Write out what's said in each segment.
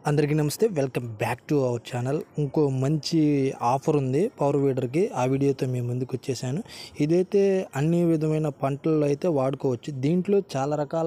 అందరికీ నమస్తే welcome back to our channel ఇంకో మంచి ఆఫర్ ఉంది పవర్ వీడర్కి ఆ వీడియోతో మీ ముందుకు వచ్చేసాను ఇదైతే అన్ని విధమైన పంటల్లో అయితే వాడుకోవచ్చు దీంట్లో చాలా రకాల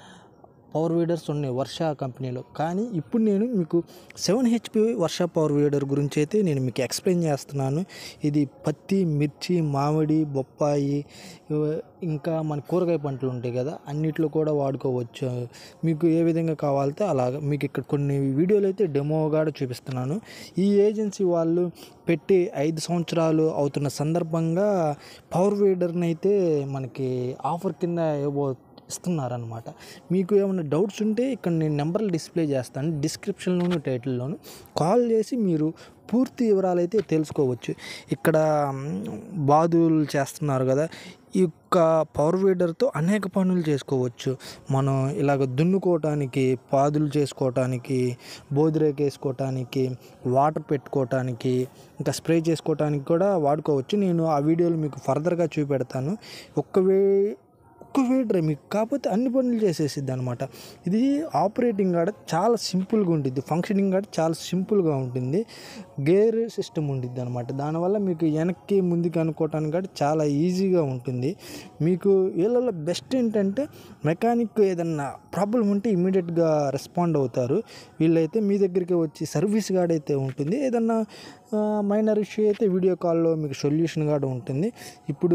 పవర్ వీడర్స్ ఉన్నాయి వర్ష కంపెనీలో కానీ ఇప్పుడు నేను మీకు seven HP Varsha power weeder గురించి అయితే నేను మీకు ఎక్స్ప్లెయిన్ చేస్తున్నాను ఇది పత్తి మిర్చి మామిడి బొప్పాయి ఇవ- ఇంకా మన కూరగాయ పంటలు ఉంటాయి కదా అన్నిట్లో కూడా వాడుకోవచ్చు మీకు ఏ విధంగా కావాలితే అలాగ మీకు ఇక్కడ కొన్ని వీడియోలు అయితే డెమో కూడా చూపిస్తున్నాను ఈ ఏజెన్సీ వాళ్ళు పెట్టి ఐదు సంవత్సరాలు అవుతున్న సందర్భంగా పవర్ వీడర్ని అయితే మనకి ఆఫర్ కింద ఇవ్వబో ఇస్తున్నారనమాట మీకు ఏమైనా డౌట్స్ ఉంటే ఇక్కడ నేను నెంబర్లు డిస్ప్లే చేస్తాను డిస్క్రిప్షన్లోను టైటిల్లోను కాల్ చేసి మీరు పూర్తి వివరాలు అయితే తెలుసుకోవచ్చు ఇక్కడ మ్, బాదులు చేస్తున్నారు కదా ఈ యొక్క పవర్ వీడర్తో అనేక పనులు చేసుకోవచ్చు మనం ఇలాగ దున్నుకోవటానికి పాదులు చేసుకోవటానికి బోదిరేక వేసుకోవటానికి వాటర్ పెట్టుకోవటానికి ఇంకా స్ప్రే చేసుకోవటానికి కూడా వాడుకోవచ్చు నేను ఆ వీడియోలు మీకు ఫర్దర్గా చూపెడతాను ఒక్క వే ఒక్క వీడరే మీకు కాకపోతే అన్ని పనులు చేసేసిద్ది అనమాట ఇది ఆపరేటింగ్ కాడ చాలా సింపుల్గా ఉంటుంది ఫంక్షనింగ్ కాడ చాలా సింపుల్గా ఉంటుంది గేర్ సిస్టమ్ ఉంటుంది అనమాట దానివల్ల మీకు వెనక్కి ముందుకు అనుకోవటానికి కాడ చాలా ఈజీగా ఉంటుంది మీకు వీళ్ళలో బెస్ట్ ఏంటంటే మెకానిక్ ఏదన్నా ప్రాబ్లం ఉంటే ఇమీడియట్గా రెస్పాండ్ అవుతారు వీళ్ళైతే మీ దగ్గరికి వచ్చి సర్వీస్ గార్డ్ అయితే ఉంటుంది ఏదన్నా మైనర్ ఇష్యూ అయితే వీడియో కాల్లో మీకు సొల్యూషన్ కూడా ఉంటుంది ఇప్పుడు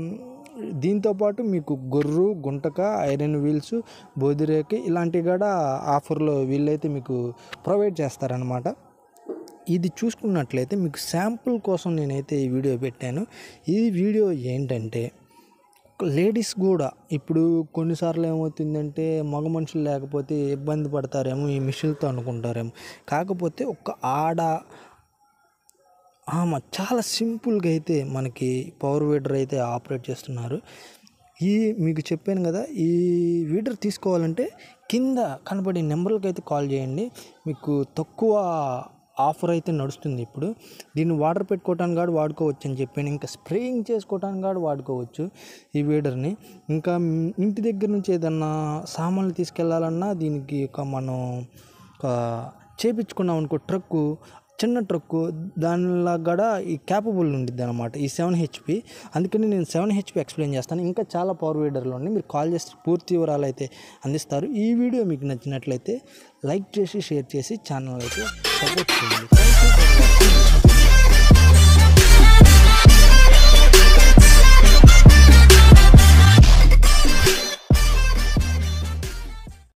దీంతోపాటు మీకు గొర్రు గుంటక ఐరన్ వీల్స్ బోదిరేకి ఇలాంటివి కూడా ఆఫర్లో వీళ్ళైతే మీకు ప్రొవైడ్ చేస్తారనమాట ఇది చూసుకున్నట్లయితే మీకు శాంపుల్ కోసం నేనైతే ఈ వీడియో పెట్టాను ఈ వీడియో ఏంటంటే లేడీస్ కూడా ఇప్పుడు కొన్నిసార్లు ఏమవుతుందంటే మగ మనుషులు లేకపోతే ఇబ్బంది పడతారేమో ఈ మిషన్తో అనుకుంటారేమో కాకపోతే ఒక ఆడ ఆమె చాలా సింపుల్గా అయితే మనకి పవర్ వీడర్ అయితే ఆపరేట్ చేస్తున్నారు ఈ మీకు చెప్పాను కదా ఈ వీడర్ తీసుకోవాలంటే కింద కనబడే నెంబర్లకు అయితే కాల్ చేయండి మీకు తక్కువ ఆఫర్ అయితే నడుస్తుంది ఇప్పుడు దీన్ని వాటర్ పెట్టుకోవటానికి కూడా వాడుకోవచ్చు అని చెప్పాను ఇంకా స్ప్రేయింగ్ చేసుకోవటానికి కూడా వాడుకోవచ్చు ఈ వీడర్ని ఇంకా ఇంటి దగ్గర నుంచి ఏదన్నా సామాన్లు తీసుకెళ్లాలన్నా దీనికి ఒక మనం ఒక చేపించుకున్నాం అనుకో ట్రక్కు చిన్న ట్రక్కు దానిలా కూడా ఈ క్యాపబుల్ ఉండిద్ది అనమాట ఈ సెవెన్ హెచ్పి అందుకని నేను సెవెన్ హెచ్పి ఎక్స్ప్లెయిన్ చేస్తాను ఇంకా చాలా పవర్ వీడర్లు ఉన్నాయి మీరు కాల్ చేసి పూర్తి వివరాలు అయితే అందిస్తారు ఈ వీడియో మీకు నచ్చినట్లయితే లైక్ చేసి షేర్ చేసి ఛానల్ అయితే సపోర్ట్ చేయండి థ్యాంక్ యూ